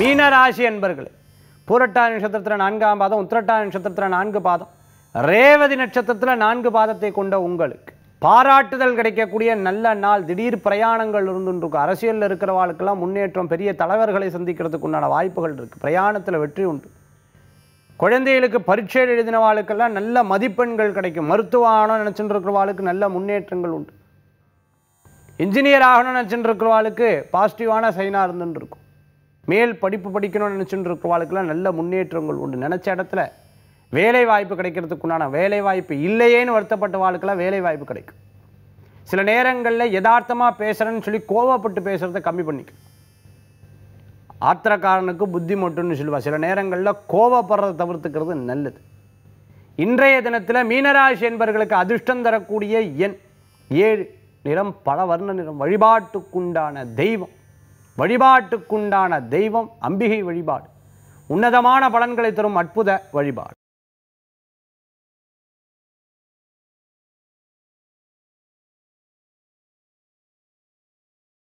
மீனராசி என்பர்களே பூரட்டாதி நட்சத்திரத்தில் நான்காம் பாதம் உத்திரட்டாதி நட்சத்திரத்தில் நான்கு பாதம் ரேவதி நட்சத்திரத்தில் நான்கு பாதத்தை கொண்ட உங்களுக்கு பாராட்டுதல் கிடைக்கக்கூடிய நல்ல நாள் திடீர் பிரயாணங்கள் இருந்துருக்கும் அரசியலில் இருக்கிறவாளுக்கெல்லாம் முன்னேற்றம் பெரிய தலைவர்களை சந்திக்கிறதுக்கு உண்டான வாய்ப்புகள் இருக்குது பிரயாணத்தில் வெற்றி உண்டு குழந்தைகளுக்கு பரீட்சை எழுதினவாளுக்கெல்லாம் நல்ல மதிப்பெண்கள் கிடைக்கும் மருத்துவ ஆகணும்னு நினச்சிட்டு இருக்கிறவாளுக்கு நல்ல முன்னேற்றங்கள் உண்டு இன்ஜினியர் ஆகணும்னு நினச்சிட்டு இருக்கிறவாளுக்கு பாசிட்டிவான சைனாக இருந்துட்டு இருக்கும் மேல் படிப்பு படிக்கணும்னு நினச்சிட்டு இருக்கிறவாளுக்கெல்லாம் நல்ல முன்னேற்றங்கள் உண்டு நினச்ச இடத்துல வேலை வாய்ப்பு கிடைக்கிறதுக்கு உண்டான வேலை வாய்ப்பு இல்லையேன்னு வருத்தப்பட்ட வாழ்க்கெல்லாம் வேலை வாய்ப்பு கிடைக்கும் சில நேரங்களில் யதார்த்தமாக பேசுகிறேன்னு சொல்லி கோவப்பட்டு பேசுகிறத கம்மி பண்ணிக்க ஆத்திரக்காரனுக்கு புத்தி மட்டும்னு சொல்லுவா சில நேரங்களில் கோவப்படுறதை தவிர்த்துக்கிறது நல்லது இன்றைய தினத்தில் மீனராசி என்பவர்களுக்கு அதிர்ஷ்டம் தரக்கூடிய எண் ஏழு நிறம் பல வர்ண நிறம் வழிபாட்டுக்குண்டான தெய்வம் வழிபாட்டுக்குண்டான தெய்வம் அம்பிகை வழிபாடு உன்னதமான பலன்களை தரும் அற்புத வழிபாடு